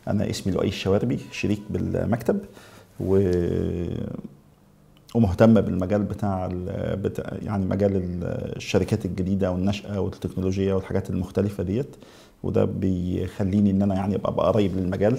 انا اسمي لؤي الشواربي شريك بالمكتب و ومهتم بالمجال بتاع, بتاع يعني مجال الشركات الجديده والنشاه والتكنولوجيا والحاجات المختلفه ديت وده بيخليني ان انا يعني ابقى قريب للمجال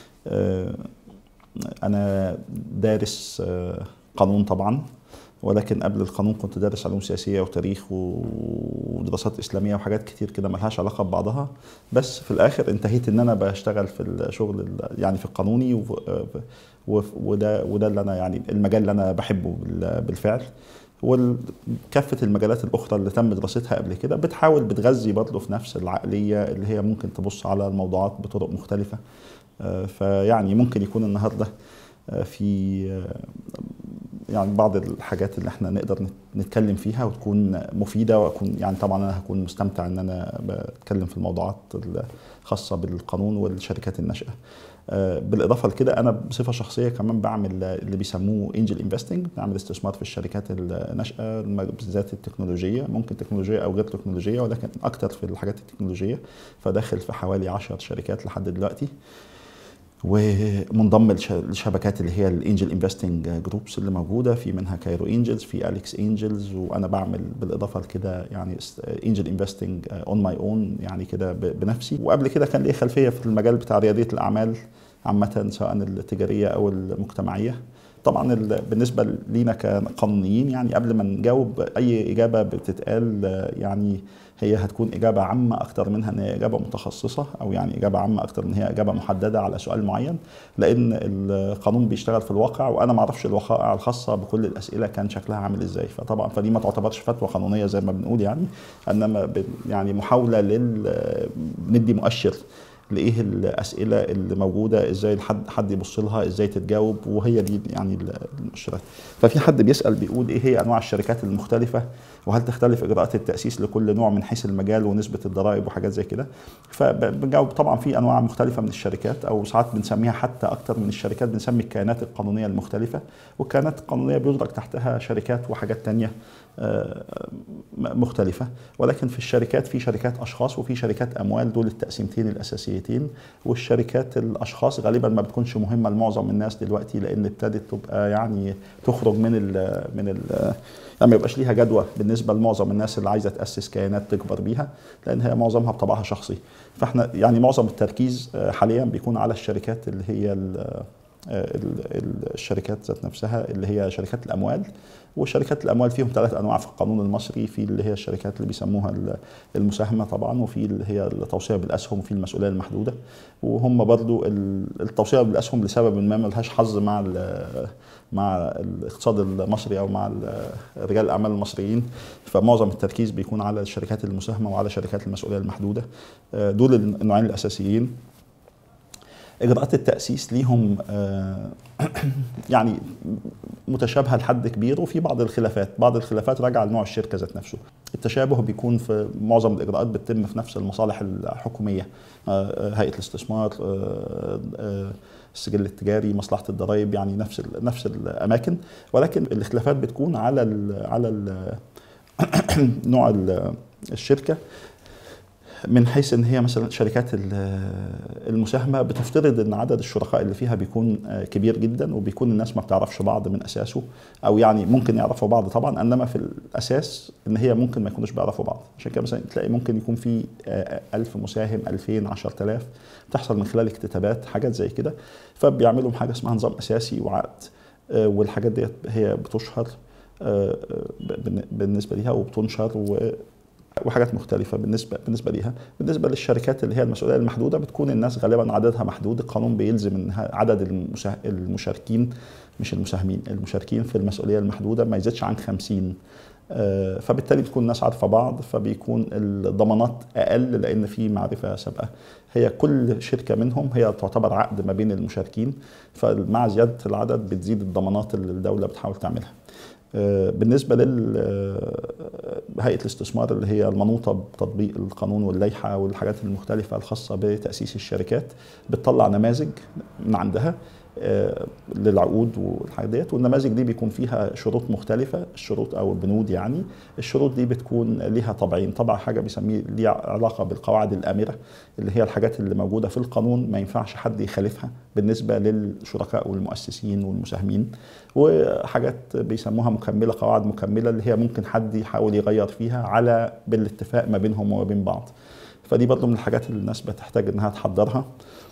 انا دارس قانون طبعا ولكن قبل القانون كنت دارس علوم سياسيه وتاريخ ودراسات اسلاميه وحاجات كتير كده ملهاش علاقه ببعضها بس في الاخر انتهيت ان انا بشتغل في الشغل يعني في القانوني وده وده اللي انا يعني المجال اللي انا بحبه بالفعل وكافة المجالات الأخرى اللي تم دراستها قبل كده بتحاول بتغذي برضه في نفس العقلية اللي هي ممكن تبص على الموضوعات بطرق مختلفة فيعني ممكن يكون النهارده في يعني بعض الحاجات اللي احنا نقدر نتكلم فيها وتكون مفيده واكون يعني طبعا انا هكون مستمتع ان انا بتكلم في الموضوعات الخاصه بالقانون والشركات الناشئه. بالاضافه لكده انا بصفه شخصيه كمان بعمل اللي بيسموه انجل انفستنج بعمل استثمار في الشركات الناشئه بالذات التكنولوجيه ممكن تكنولوجيه او غير تكنولوجيه ولكن اكتر في الحاجات التكنولوجيه فداخل في حوالي 10 شركات لحد دلوقتي. ومنضم للشبكات اللي هي الانجل انفستنج جروبس اللي موجوده في منها كايرو انجلز في اليكس انجلز وانا بعمل بالاضافه لكده يعني انجل انفستنج اون ماي اون يعني كده بنفسي وقبل كده كان لي خلفيه في المجال بتاع رياديه الاعمال عامه سواء التجاريه او المجتمعيه طبعا بالنسبه لينا كقانونيين يعني قبل ما نجاوب اي اجابه بتتقال يعني هي هتكون اجابه عامه اكتر منها ان هي اجابه متخصصه او يعني اجابه عامه اكتر من هي اجابه محدده على سؤال معين لان القانون بيشتغل في الواقع وانا ما اعرفش الوقائع الخاصه بكل الاسئله كان شكلها عامل ازاي فطبعا فدي ما تعتبرش فتوى قانونيه زي ما بنقول يعني انما يعني محاوله لل ندي مؤشر لايه الاسئله اللي موجوده ازاي حد حد يبص لها ازاي تتجاوب وهي دي يعني المؤشرات ففي حد بيسال بيقول ايه هي انواع الشركات المختلفه وهل تختلف اجراءات التاسيس لكل نوع من حيث المجال ونسبه الضرائب وحاجات زي كده فبنجاوب طبعا في انواع مختلفه من الشركات او ساعات بنسميها حتى اكتر من الشركات بنسمي الكيانات القانونيه المختلفه والكيانات القانونيه بيدرك تحتها شركات وحاجات تانية مختلفة ولكن في الشركات في شركات أشخاص وفي شركات أموال دول التقسيمتين الأساسيتين والشركات الأشخاص غالبا ما بتكونش مهمة لمعظم الناس دلوقتي لأن ابتدت تبقى يعني تخرج من ال من ال يعني ما يبقاش ليها جدوى بالنسبة لمعظم الناس اللي عايزة تأسس كيانات تكبر بيها لأن هي معظمها بطبعها شخصي فاحنا يعني معظم التركيز حاليا بيكون على الشركات اللي هي الشركات ذات نفسها اللي هي شركات الاموال وشركات الاموال فيهم ثلاث انواع في القانون المصري في اللي هي الشركات اللي بيسموها المساهمه طبعا وفي اللي هي التوصيه بالاسهم وفي المسؤوليه المحدوده وهم برضو التوصيه بالاسهم لسبب ما ملهاش حظ مع مع الاقتصاد المصري او مع رجال الاعمال المصريين فمعظم التركيز بيكون على الشركات المساهمه وعلى شركات المسؤوليه المحدوده دول النوعين الاساسيين اجراءات التاسيس ليهم يعني متشابهه لحد كبير وفي بعض الخلافات بعض الخلافات راجعه لنوع الشركه ذات نفسه التشابه بيكون في معظم الاجراءات بتتم في نفس المصالح الحكوميه هيئه الاستثمار السجل التجاري مصلحه الضرائب يعني نفس نفس الاماكن ولكن الاختلافات بتكون على ال على ال نوع الشركه من حيث ان هي مثلا شركات المساهمه بتفترض ان عدد الشركاء اللي فيها بيكون كبير جدا وبيكون الناس ما بتعرفش بعض من اساسه او يعني ممكن يعرفوا بعض طبعا انما في الاساس ان هي ممكن ما يكونوش بيعرفوا بعض عشان كده مثلا تلاقي ممكن يكون في 1000 مساهم 2000 10000 بتحصل من خلال اكتتابات حاجات زي كده فبيعملوا حاجه اسمها نظام اساسي وعقد والحاجات ديت هي بتشهر بالنسبه ليها وبتنشر و وحاجات مختلفة بالنسبة بالنسبة ليها، بالنسبة للشركات اللي هي المسؤولية المحدودة بتكون الناس غالبا عددها محدود، القانون بيلزم ان عدد المشاركين مش المساهمين، المشاركين في المسؤولية المحدودة ما يزيدش عن 50 فبالتالي بتكون الناس عارفة بعض فبيكون الضمانات أقل لأن في معرفة سابقة هي كل شركة منهم هي تعتبر عقد ما بين المشاركين فمع زيادة العدد بتزيد الضمانات اللي الدولة بتحاول تعملها بالنسبة لهيئة الاستثمار اللي هي المنوطة بتطبيق القانون واللائحة والحاجات المختلفة الخاصة بتأسيس الشركات بتطلع نماذج من عندها آه، للعقود والحاجات ديت والنماذج دي بيكون فيها شروط مختلفه الشروط او البنود يعني الشروط دي بتكون ليها طبعين طبع حاجه بيسميه ليها علاقه بالقواعد الامره اللي هي الحاجات اللي موجوده في القانون ما ينفعش حد يخالفها بالنسبه للشركاء والمؤسسين والمساهمين وحاجات بيسموها مكمله قواعد مكمله اللي هي ممكن حد يحاول يغير فيها على بالاتفاق ما بينهم وما بين بعض فدي برضه من الحاجات اللي الناس بتحتاج انها تحضرها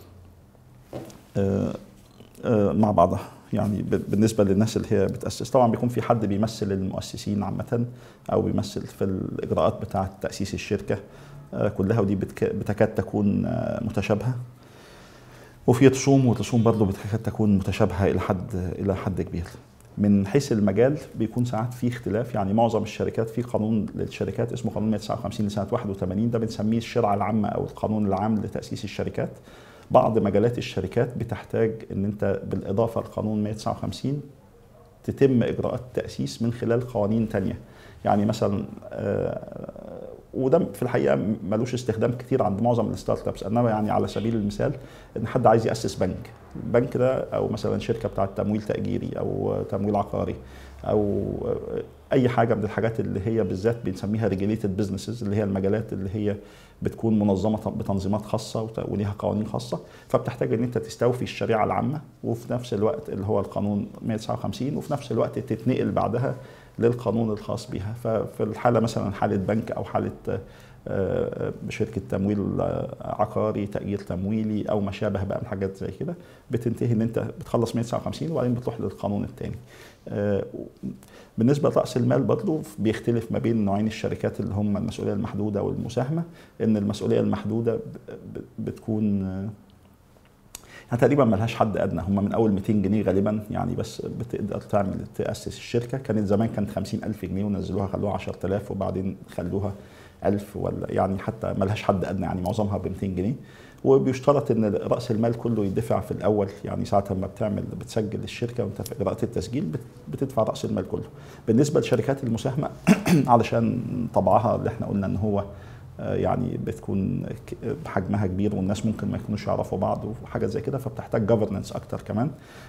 آه، آه، مع بعضها يعني بالنسبة للناس اللي هي بتأسس طبعا بيكون في حد بيمثل المؤسسين عامة أو بيمثل في الإجراءات بتاعة تأسيس الشركة آه، كلها ودي بتكاد تكون متشابهة وفي رسوم ورسوم برضه بتكاد تكون متشابهة إلى حد إلى حد كبير من حيث المجال بيكون ساعات في اختلاف يعني معظم الشركات في قانون للشركات اسمه قانون 159 لسنه 81 ده بنسميه الشرعه العامه او القانون العام لتاسيس الشركات بعض مجالات الشركات بتحتاج ان انت بالاضافه لقانون 159 تتم اجراءات التاسيس من خلال قوانين تانية يعني مثلا آه، وده في الحقيقه ملوش استخدام كتير عند معظم الستارت ابس انما يعني على سبيل المثال ان حد عايز ياسس بنك البنك ده او مثلا شركه بتاعه تمويل تاجيري او تمويل عقاري او اي حاجه من الحاجات اللي هي بالذات بنسميها ريجيليتد بزنسز اللي هي المجالات اللي هي بتكون منظمه بتنظيمات خاصه وليها قوانين خاصه فبتحتاج ان انت تستوفي الشريعه العامه وفي نفس الوقت اللي هو القانون 159 وفي نفس الوقت تتنقل بعدها للقانون الخاص بها ففي الحاله مثلا حاله بنك او حاله آه، شركه تمويل عقاري تاجير تمويلي او ما شابه بقى من حاجات زي كده بتنتهي ان انت بتخلص 159 وبعدين بتروح للقانون الثاني آه، بالنسبه لراس المال برضه بيختلف ما بين نوعين الشركات اللي هم المسؤوليه المحدوده والمساهمه ان المسؤوليه المحدوده بتكون يعني تقريبا ما لهاش حد ادنى هم من اول 200 جنيه غالبا يعني بس بتقدر تعمل تاسس الشركه كانت زمان كانت 50000 جنيه ونزلوها خلوها 10000 وبعدين خلوها 1000 ولا يعني حتى ما لهاش حد ادنى يعني معظمها ب 200 جنيه وبيشترط ان راس المال كله يدفع في الاول يعني ساعه ما بتعمل بتسجل الشركه وانت في اجراءات التسجيل بتدفع راس المال كله بالنسبه لشركات المساهمه علشان طبعها اللي احنا قلنا ان هو آه، يعني بتكون حجمها كبير والناس ممكن ما يكونوش يعرفوا بعض وحاجه زي كده فبتحتاج جفرننس اكتر كمان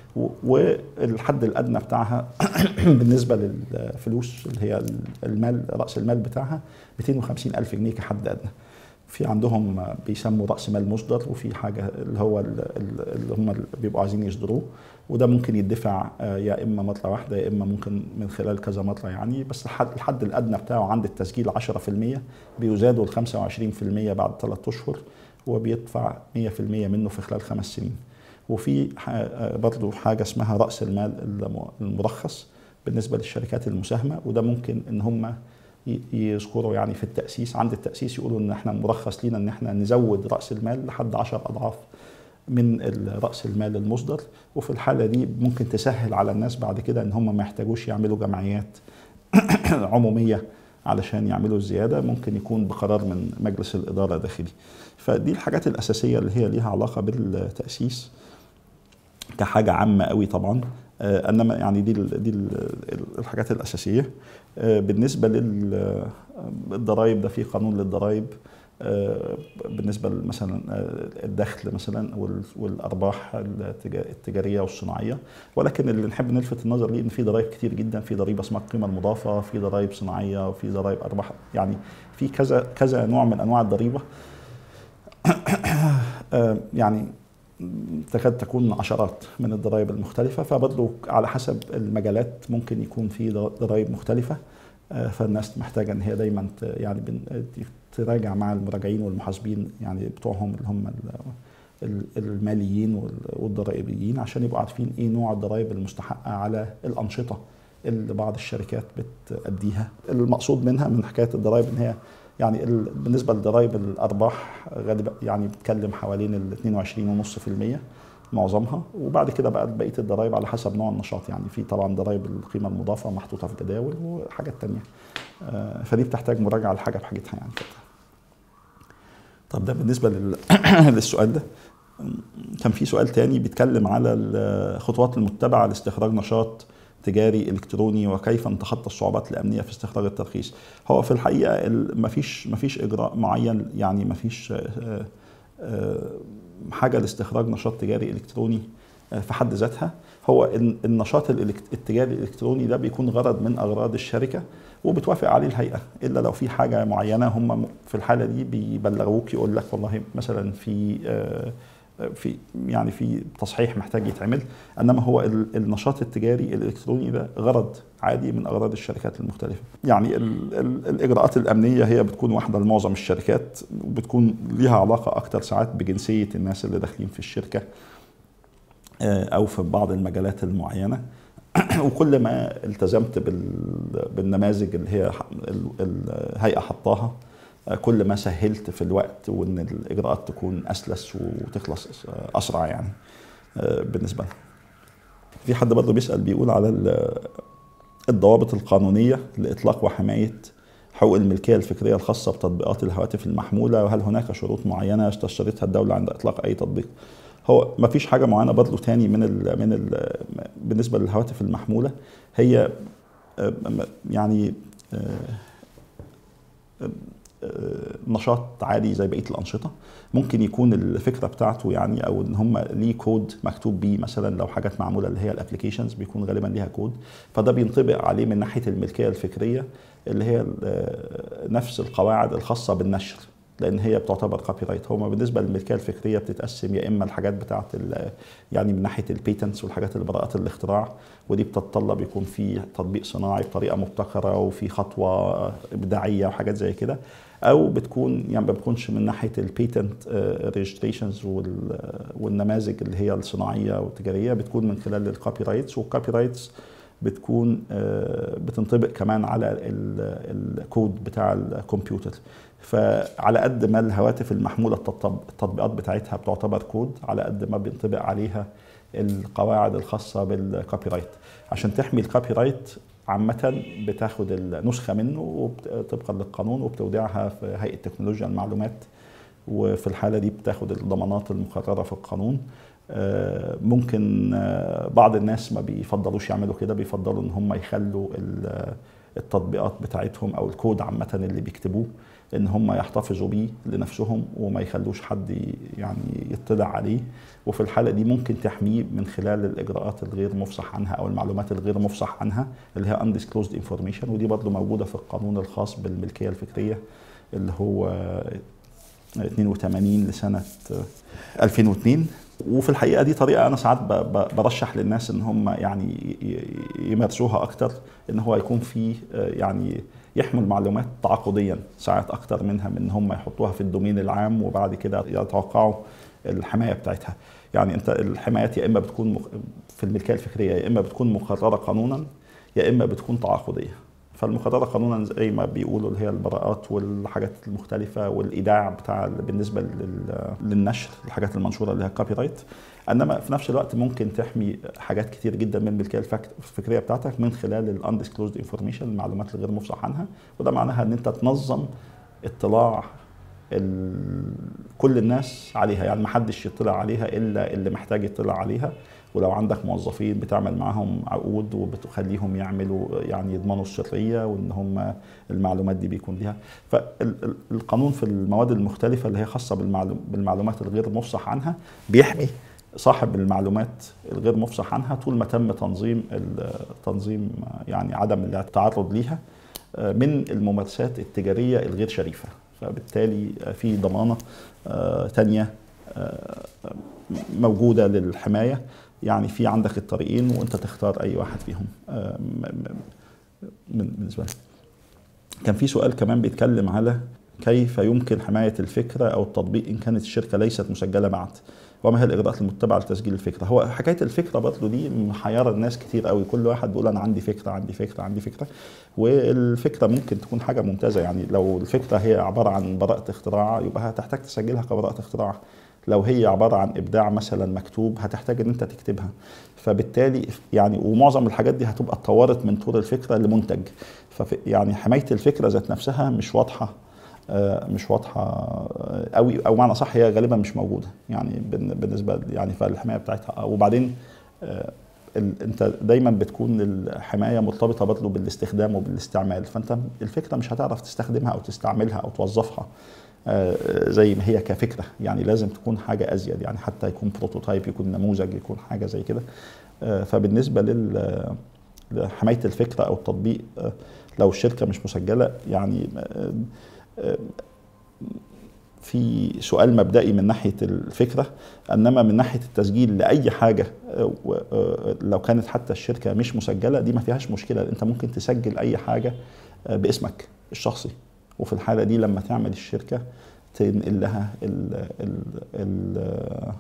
والحد الادنى بتاعها بالنسبه للفلوس اللي هي المال راس المال بتاعها 250 الف جنيه كحد ادنى في عندهم بيسموا راس مال مصدر وفي حاجه اللي هو اللي هم بيبقوا عايزين يصدروه وده ممكن يدفع آه، يا اما مطلع واحده يا اما ممكن من خلال كذا مطلع يعني بس الحد, الحد الادنى بتاعه عند التسجيل 10% بيزادوا ل 25% بعد ثلاث اشهر وبيدفع 100% منه في خلال خمس سنين وفي آه، برضه حاجه اسمها راس المال المرخص بالنسبه للشركات المساهمه وده ممكن ان هم يذكروا يعني في التاسيس عند التاسيس يقولوا ان احنا مرخص لينا ان احنا نزود راس المال لحد 10 اضعاف من راس المال المصدر وفي الحاله دي ممكن تسهل على الناس بعد كده ان هم ما يحتاجوش يعملوا جمعيات عموميه علشان يعملوا الزياده ممكن يكون بقرار من مجلس الاداره داخلي فدي الحاجات الاساسيه اللي هي ليها علاقه بالتاسيس كحاجه عامه قوي طبعا آه، انما يعني دي دي الحاجات الاساسيه آه، بالنسبه للضرائب ده في قانون للضرائب آه، بالنسبه مثلا الدخل مثلا والارباح التجاريه والصناعيه ولكن اللي نحب نلفت النظر ليه ان في ضرائب كتير جدا في ضريبه اسمها القيمه المضافه في ضرائب صناعيه وفي ضرائب ارباح يعني في كذا كذا نوع من انواع الضريبه يعني تكاد تكون عشرات من الضرائب المختلفة فبرضه على حسب المجالات ممكن يكون في ضرائب مختلفة آه، فالناس محتاجة ان هي دايما يعني تراجع مع المراجعين والمحاسبين يعني بتوعهم اللي هم الماليين والضرائبيين عشان يبقوا عارفين ايه نوع الضرائب المستحقة على الأنشطة اللي بعض الشركات بتأديها المقصود منها من حكاية الضرائب ان هي يعني بالنسبه لضرائب الارباح غالبا يعني بتكلم حوالين ال 22.5% معظمها وبعد كده بقى بقيه الضرائب على حسب نوع النشاط يعني في طبعا ضرائب القيمه المضافه محطوطه في جداول وحاجات تانية آه، فدي بتحتاج مراجعه الحاجه بحاجتها يعني كده. طب ده بالنسبه للسؤال ده كان في سؤال تاني بيتكلم على الخطوات المتبعه لاستخراج نشاط تجاري الكتروني وكيف نتخطى الصعوبات الامنيه في استخراج الترخيص هو في الحقيقه ما فيش ما فيش اجراء معين يعني ما فيش آه، آه، حاجه لاستخراج نشاط تجاري الكتروني في حد ذاتها هو النشاط التجاري الالكتروني ده بيكون غرض من اغراض الشركه وبتوافق عليه الهيئه الا لو في حاجه معينه هم في الحاله دي بيبلغوك يقول لك والله مثلا في في يعني في تصحيح محتاج يتعمل انما هو النشاط التجاري الالكتروني ده غرض عادي من اغراض الشركات المختلفه يعني ال ال الاجراءات الامنيه هي بتكون واحده لمعظم الشركات وبتكون ليها علاقه اكتر ساعات بجنسيه الناس اللي داخلين في الشركه او في بعض المجالات المعينه وكل ما التزمت بالنماذج اللي هي الهيئه حطاها كل ما سهلت في الوقت وان الاجراءات تكون اسلس وتخلص اسرع يعني بالنسبه لنا. في حد برضه بيسال بيقول على الضوابط القانونيه لاطلاق وحمايه حقوق الملكيه الفكريه الخاصه بتطبيقات الهواتف المحموله وهل هناك شروط معينه تشترطها الدوله عند اطلاق اي تطبيق؟ هو ما فيش حاجه معينه برضه تاني من ال من ال بالنسبه للهواتف المحموله هي يعني نشاط عادي زي بقيه الانشطه ممكن يكون الفكره بتاعته يعني او ان هم ليه كود مكتوب بيه مثلا لو حاجات معموله اللي هي الابلكيشنز بيكون غالبا ليها كود فده بينطبق عليه من ناحيه الملكيه الفكريه اللي هي نفس القواعد الخاصه بالنشر لان هي بتعتبر كوبي رايت هو بالنسبه للملكيه الفكريه بتتقسم يا اما الحاجات بتاعه يعني من ناحيه البيتنتس والحاجات اللي براءات الاختراع ودي بتتطلب يكون في تطبيق صناعي بطريقه مبتكره وفي خطوه ابداعيه وحاجات زي كده او بتكون يعني ما بتكونش من ناحيه البيتنت ريجستريشنز والنماذج اللي هي الصناعيه والتجاريه بتكون من خلال الكوبي رايتس والكوبي رايتس بتكون بتنطبق كمان على الكود بتاع الكمبيوتر فعلى قد ما الهواتف المحموله التطبيقات بتاعتها بتعتبر كود على قد ما بينطبق عليها القواعد الخاصه بالكوبي رايت عشان تحمي الكوبي رايت عامة بتاخد النسخة منه طبقا للقانون وبتودعها في هيئة تكنولوجيا المعلومات وفي الحالة دي بتاخد الضمانات المقررة في القانون ممكن بعض الناس ما بيفضلوش يعملوا كده بيفضلوا ان هم يخلوا التطبيقات بتاعتهم او الكود عامة اللي بيكتبوه ان هم يحتفظوا بيه لنفسهم وما يخلوش حد يعني يطلع عليه وفي الحاله دي ممكن تحميه من خلال الاجراءات الغير مفصح عنها او المعلومات الغير مفصح عنها اللي هي undisclosed information ودي برضه موجوده في القانون الخاص بالملكيه الفكريه اللي هو 82 لسنه 2002 وفي الحقيقه دي طريقه انا ساعات برشح للناس ان هم يعني يمارسوها اكتر ان هو يكون في يعني يحمل معلومات تعاقديا ساعات اكتر منها من ان هم يحطوها في الدومين العام وبعد كده يتوقعوا الحمايه بتاعتها يعني انت الحمايات يا اما بتكون في الملكيه الفكريه يا اما بتكون مقرره قانونا يا اما بتكون تعاقديه فالمقرره قانونا زي ما بيقولوا اللي هي البراءات والحاجات المختلفه والايداع بتاع بالنسبه للنشر الحاجات المنشوره اللي هي الكوبي رايت انما في نفس الوقت ممكن تحمي حاجات كتير جدا من الملكيه الفكريه بتاعتك من خلال الاندسكلوزد انفورميشن المعلومات الغير مفصح عنها وده معناها ان انت تنظم اطلاع كل الناس عليها يعني ما حدش يطلع عليها الا اللي محتاج يطلع عليها ولو عندك موظفين بتعمل معاهم عقود وبتخليهم يعملوا يعني يضمنوا السريه وان هم المعلومات دي بيكون ليها فالقانون في المواد المختلفه اللي هي خاصه بالمعلومات الغير مفصح عنها بيحمي صاحب المعلومات الغير مفصح عنها طول ما تم تنظيم تنظيم يعني عدم التعرض ليها من الممارسات التجاريه الغير شريفه فبالتالي في ضمانه تانية موجوده للحمايه يعني في عندك الطريقين وانت تختار اي واحد فيهم بالنسبه لك كان في سؤال كمان بيتكلم على كيف يمكن حمايه الفكره او التطبيق ان كانت الشركه ليست مسجله بعد وما هي الاجراءات المتبعه لتسجيل الفكره هو حكايه الفكره برضه دي محيره الناس كتير قوي كل واحد بيقول انا عندي فكره عندي فكره عندي فكره والفكره ممكن تكون حاجه ممتازه يعني لو الفكره هي عباره عن براءه اختراع يبقى هتحتاج تسجلها كبراءه اختراع لو هي عباره عن ابداع مثلا مكتوب هتحتاج ان انت تكتبها فبالتالي يعني ومعظم الحاجات دي هتبقى اتطورت من طور الفكره لمنتج يعني حمايه الفكره ذات نفسها مش واضحه مش واضحه قوي او معنى صح هي غالبا مش موجوده يعني بالنسبه يعني فالحمايه بتاعتها وبعدين انت دايما بتكون الحمايه مرتبطه برضه بالاستخدام وبالاستعمال فانت الفكره مش هتعرف تستخدمها او تستعملها او توظفها زي ما هي كفكره يعني لازم تكون حاجه ازيد يعني حتى يكون بروتوتايب يكون نموذج يكون حاجه زي كده فبالنسبه لل حمايه الفكره او التطبيق لو الشركه مش مسجله يعني في سؤال مبدئي من ناحيه الفكره انما من ناحيه التسجيل لاي حاجه لو كانت حتى الشركه مش مسجله دي ما فيهاش مشكله انت ممكن تسجل اي حاجه باسمك الشخصي وفي الحاله دي لما تعمل الشركه تنقل لها ال ال ال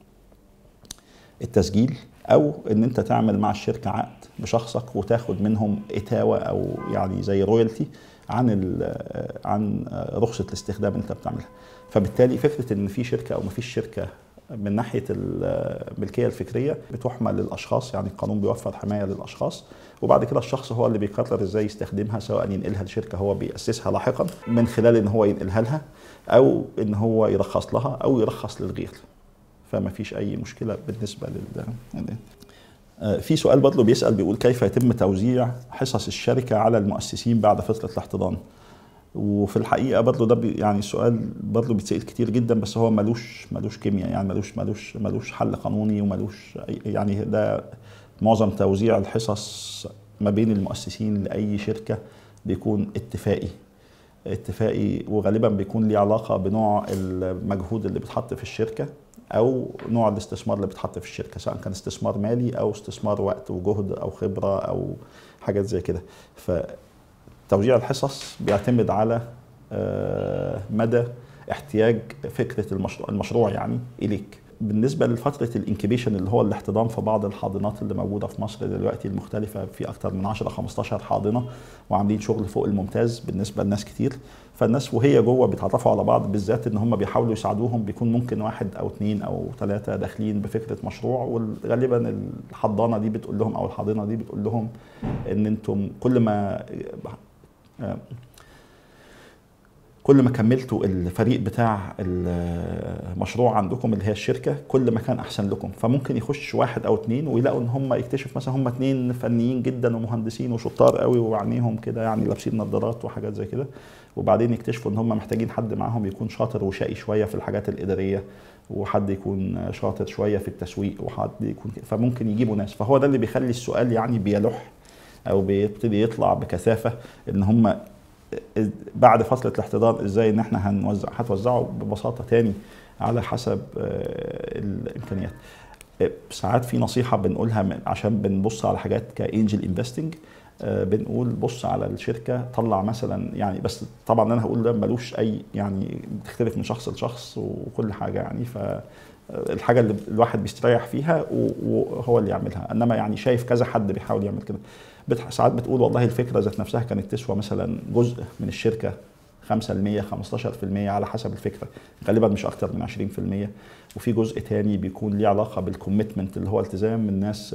التسجيل او ان انت تعمل مع الشركه عقد بشخصك وتاخد منهم اتاوه او يعني زي رويالتي عن عن رخصه الاستخدام اللي انت بتعملها فبالتالي فكره ان في شركه او ما فيش شركه من ناحيه الملكيه الفكريه بتحمل للاشخاص يعني القانون بيوفر حمايه للاشخاص وبعد كده الشخص هو اللي بيقرر ازاي يستخدمها سواء ينقلها لشركه هو بيأسسها لاحقا من خلال ان هو ينقلها لها او ان هو يرخص لها او يرخص للغير فما فيش اي مشكله بالنسبه لل في سؤال برضه بيسال بيقول كيف يتم توزيع حصص الشركه على المؤسسين بعد فتره الاحتضان وفي الحقيقه برضه ده يعني السؤال برضه بيتسال كتير جدا بس هو ملوش ملوش كيمياء يعني ملوش ملوش ملوش حل قانوني وملوش يعني ده معظم توزيع الحصص ما بين المؤسسين لاي شركه بيكون اتفاقي اتفاقي وغالبا بيكون ليه علاقه بنوع المجهود اللي بيتحط في الشركه او نوع الاستثمار اللي بيتحط في الشركه سواء كان استثمار مالي او استثمار وقت وجهد او خبره او حاجات زي كده فتوزيع الحصص بيعتمد على مدى احتياج فكره المشروع المشروع يعني اليك بالنسبه لفتره الانكيبيشن اللي هو الاحتضان في بعض الحاضنات اللي موجوده في مصر دلوقتي المختلفه في اكثر من 10 15 حاضنه وعاملين شغل فوق الممتاز بالنسبه لناس كتير فالناس وهي جوه بيتعرفوا على بعض بالذات ان هم بيحاولوا يساعدوهم بيكون ممكن واحد او اثنين او ثلاثه داخلين بفكره مشروع وغالبا الحضانه دي بتقول لهم او الحاضنه دي بتقول لهم ان انتم كل ما كل ما كملتوا الفريق بتاع المشروع عندكم اللي هي الشركه كل ما كان احسن لكم فممكن يخش واحد او اتنين ويلاقوا ان هم يكتشف مثلا هم اتنين فنيين جدا ومهندسين وشطار قوي وعينيهم كده يعني لابسين نظارات وحاجات زي كده وبعدين يكتشفوا ان هم محتاجين حد معاهم يكون شاطر وشقي شويه في الحاجات الاداريه وحد يكون شاطر شويه في التسويق وحد يكون فممكن يجيبوا ناس فهو ده اللي بيخلي السؤال يعني بيلح او بيبتدي يطلع بكثافه ان هم بعد فتره الاحتضان ازاي ان احنا هنوزع هتوزعه ببساطه تاني على حسب الامكانيات ساعات في نصيحه بنقولها عشان بنبص على حاجات كانجل انفستنج بنقول بص على الشركه طلع مثلا يعني بس طبعا انا هقول ده ملوش اي يعني بتختلف من شخص لشخص وكل حاجه يعني ف الحاجه اللي الواحد بيستريح فيها وهو اللي يعملها انما يعني شايف كذا حد بيحاول يعمل كده ساعات بتقول والله الفكره ذات نفسها كانت تسوى مثلا جزء من الشركه 5% 15% على حسب الفكره غالبا مش اكتر من 20% وفي جزء تاني بيكون ليه علاقه بالكوميتمنت اللي هو التزام الناس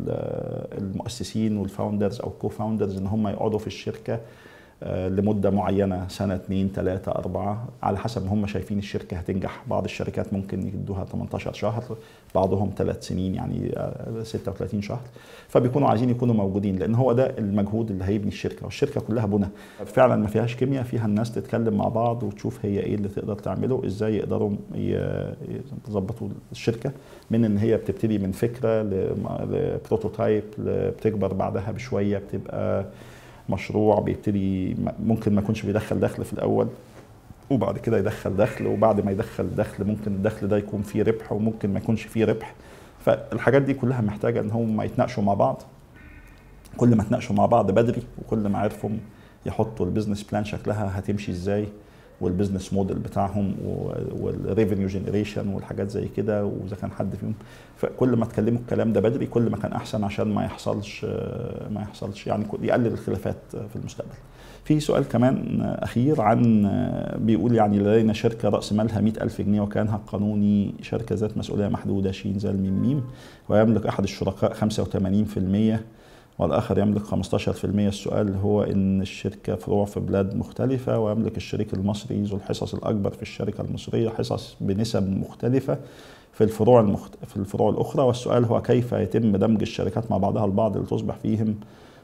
المؤسسين والفاوندرز او كو فاوندرز ان هم يقعدوا في الشركه لمده معينه سنه اثنين ثلاثه اربعه على حسب ما هم شايفين الشركه هتنجح بعض الشركات ممكن يدوها 18 شهر بعضهم ثلاث سنين يعني 36 شهر فبيكونوا عايزين يكونوا موجودين لان هو ده المجهود اللي هيبني الشركه والشركه كلها بنى فعلا ما فيهاش كيمياء فيها الناس تتكلم مع بعض وتشوف هي ايه اللي تقدر تعمله ازاي يقدروا يظبطوا الشركه من ان هي بتبتدي من فكره لبروتوتايب بتكبر بعدها بشويه بتبقى مشروع بيبتدي ممكن ما يكونش بيدخل دخل في الاول وبعد كده يدخل دخل وبعد ما يدخل دخل ممكن الدخل ده يكون فيه ربح وممكن ما يكونش فيه ربح فالحاجات دي كلها محتاجه ان هم يتناقشوا مع بعض كل ما تناقشوا مع بعض بدري وكل ما عرفوا يحطوا البيزنس بلان شكلها هتمشي ازاي والبيزنس موديل بتاعهم والريفينيو جنريشن والحاجات زي كده واذا كان حد فيهم فكل ما اتكلموا الكلام ده بدري كل ما كان احسن عشان ما يحصلش ما يحصلش يعني يقلل الخلافات في المستقبل. في سؤال كمان اخير عن بيقول يعني لدينا شركه راس مالها 100000 جنيه وكانها القانوني شركه ذات مسؤوليه محدوده شين زال ميم ميم ويملك احد الشركاء 85% والآخر يملك 15% السؤال هو إن الشركة فروع في بلاد مختلفة ويملك الشريك المصري ذو الحصص الأكبر في الشركة المصرية حصص بنسب مختلفة في الفروع المخت... في الفروع الأخرى والسؤال هو كيف يتم دمج الشركات مع بعضها البعض لتصبح فيهم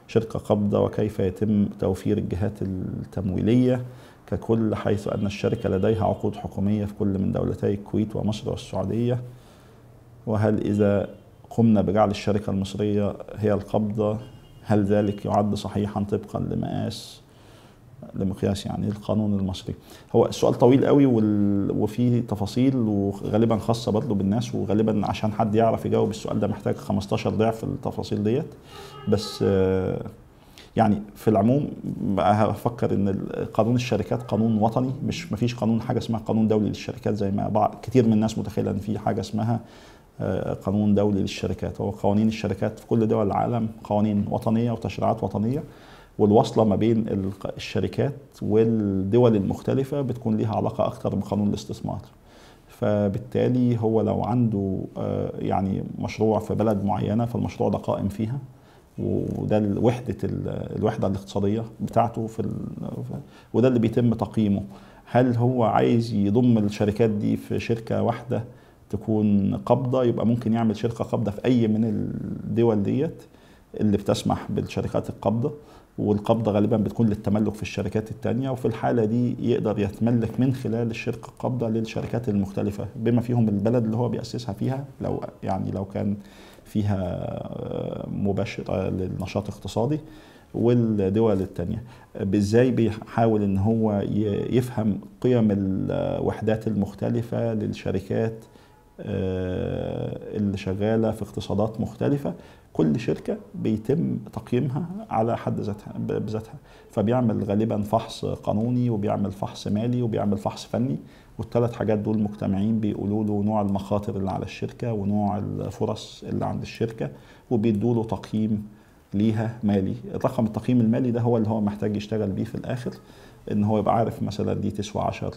شركة قابضة وكيف يتم توفير الجهات التمويلية ككل حيث أن الشركة لديها عقود حكومية في كل من دولتي الكويت ومصر والسعودية وهل إذا قمنا بجعل الشركة المصرية هي القبضة هل ذلك يعد صحيحا طبقا لمقاس لمقياس يعني القانون المصري هو السؤال طويل قوي وال... وفيه تفاصيل وغالبا خاصة برضه بالناس وغالبا عشان حد يعرف يجاوب السؤال ده محتاج 15 ضعف التفاصيل ديت بس يعني في العموم هفكر ان قانون الشركات قانون وطني مش مفيش قانون حاجه اسمها قانون دولي للشركات زي ما بعض كتير من الناس متخيله ان في حاجه اسمها قانون دولي للشركات هو قوانين الشركات في كل دول العالم قوانين وطنيه وتشريعات وطنيه والوصله ما بين الشركات والدول المختلفه بتكون ليها علاقه اكثر بقانون الاستثمار فبالتالي هو لو عنده يعني مشروع في بلد معينه فالمشروع ده قائم فيها وده وحده الوحده الاقتصاديه بتاعته في وده اللي بيتم تقييمه هل هو عايز يضم الشركات دي في شركه واحده تكون قابضه يبقى ممكن يعمل شركه قابضه في اي من الدول ديت اللي بتسمح بالشركات القابضه والقبضة غالبا بتكون للتملك في الشركات التانية وفي الحالة دي يقدر يتملك من خلال الشركة القابضة للشركات المختلفة بما فيهم البلد اللي هو بيأسسها فيها لو يعني لو كان فيها مباشرة للنشاط الاقتصادي والدول التانية ازاي بيحاول ان هو يفهم قيم الوحدات المختلفة للشركات اللي شغالة في اقتصادات مختلفة كل شركة بيتم تقييمها على حد ذاتها بذاتها فبيعمل غالبا فحص قانوني وبيعمل فحص مالي وبيعمل فحص فني والثلاث حاجات دول مجتمعين بيقولوا له نوع المخاطر اللي على الشركة ونوع الفرص اللي عند الشركة وبيدوا له تقييم ليها مالي الرقم التقييم المالي ده هو اللي هو محتاج يشتغل بيه في الآخر ان هو يبقى عارف مثلا دي تسوى 10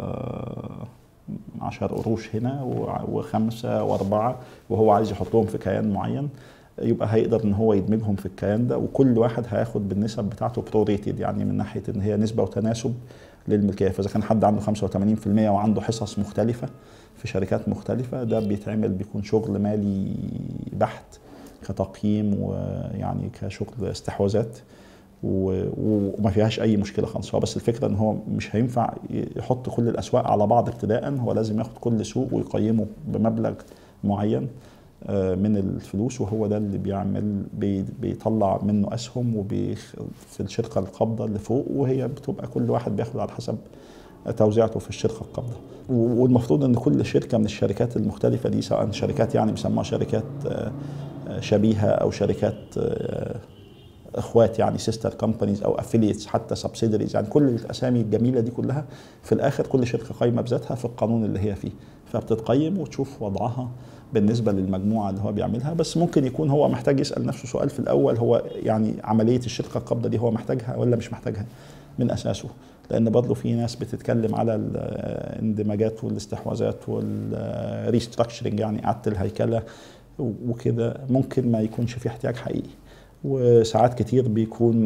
10 قروش هنا وخمسة وأربعة وهو عايز يحطهم في كيان معين يبقى هيقدر ان هو يدمجهم في الكيان ده وكل واحد هياخد بالنسب بتاعته برو ريتد يعني من ناحيه ان هي نسبه وتناسب للملكيه فاذا كان حد عنده 85% وعنده حصص مختلفه في شركات مختلفه ده بيتعمل بيكون شغل مالي بحت كتقييم ويعني كشغل استحواذات وما فيهاش اي مشكله خالص هو بس الفكره ان هو مش هينفع يحط كل الاسواق على بعض ابتداء هو لازم ياخد كل سوق ويقيمه بمبلغ معين من الفلوس وهو ده اللي بيعمل بيطلع منه اسهم وفي الشركه القابضه اللي فوق وهي بتبقى كل واحد بياخد على حسب توزيعته في الشركه القابضه والمفروض ان كل شركه من الشركات المختلفه دي سواء شركات يعني بيسموها شركات شبيهه او شركات اخوات يعني سيستر كومبانيز او افيليتس حتى سبسيدريز يعني كل الاسامي الجميله دي كلها في الاخر كل شركه قايمه بذاتها في القانون اللي هي فيه فبتتقيم وتشوف وضعها بالنسبه للمجموعه اللي هو بيعملها بس ممكن يكون هو محتاج يسال نفسه سؤال في الاول هو يعني عمليه الشركه القابضه دي هو محتاجها ولا مش محتاجها من اساسه لان برضه في ناس بتتكلم على الاندماجات والاستحواذات والريستراكشرنج يعني اعاده الهيكله وكده ممكن ما يكونش في احتياج حقيقي وساعات كتير بيكون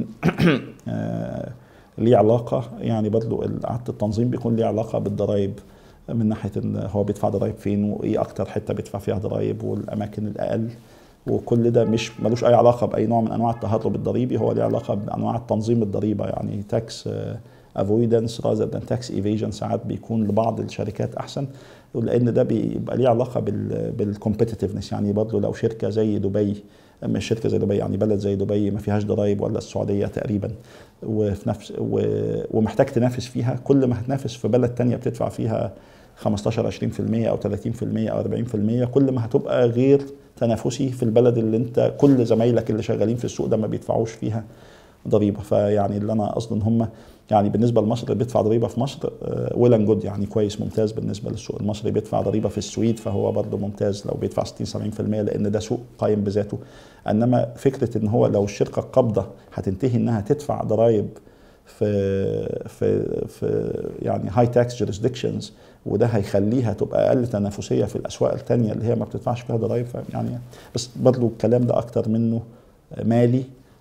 ليه علاقه يعني برضه اعاده التنظيم بيكون ليه علاقه بالضرائب من ناحيه ان هو بيدفع ضرائب فين وايه اكتر حته بيدفع فيها ضرائب والاماكن الاقل وكل ده مش ملوش اي علاقه باي نوع من انواع التهرب الضريبي هو ليه علاقه بانواع التنظيم الضريبه يعني تاكس افويدنس rather than tax evasion ساعات بيكون لبعض الشركات احسن لان ده بيبقى ليه علاقه بالكومبتitiveness يعني برضه لو شركه زي دبي مش شركه زي دبي يعني بلد زي دبي ما فيهاش ضرائب ولا السعوديه تقريبا وفي نفس ومحتاج تنافس فيها كل ما هتنافس في بلد تانية بتدفع فيها 15 20% او 30% او 40% كل ما هتبقى غير تنافسي في البلد اللي انت كل زمايلك اللي شغالين في السوق ده ما بيدفعوش فيها ضريبه فيعني اللي انا قصدي ان هم يعني بالنسبه لمصر اللي بيدفع ضريبه في مصر ويل اند جود يعني كويس ممتاز بالنسبه للسوق المصري بيدفع ضريبه في السويد فهو برضه ممتاز لو بيدفع 60 70% لان ده سوق قايم بذاته انما فكره ان هو لو الشركه القابضه هتنتهي انها تدفع ضرائب في في في يعني هاي تاكس جوريسدكشنز وده هيخليها تبقى اقل تنافسيه في الاسواق الثانيه اللي هي ما بتدفعش فيها ضرائب يعني بس برضه الكلام ده اكتر منه مالي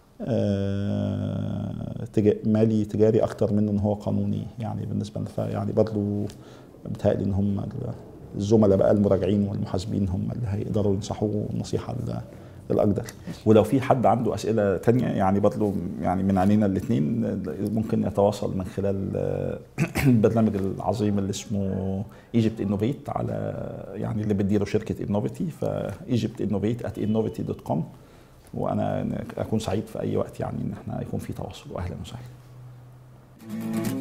مالي تجاري اكتر منه ان هو قانوني يعني بالنسبه لنا يعني برضه بتهيألي ان هم الزملاء بقى المراجعين والمحاسبين هم اللي هيقدروا ينصحوه النصيحه الاقدر ولو في حد عنده اسئله تانية يعني برضه يعني من عينينا الاثنين ممكن يتواصل من خلال البرنامج العظيم اللي اسمه ايجيبت انوفيت على يعني اللي بتديره شركه انوفيتي فايجيبت انوفيت ات انوفيتي دوت كوم وانا اكون سعيد في اي وقت يعني ان احنا يكون في تواصل واهلا وسهلا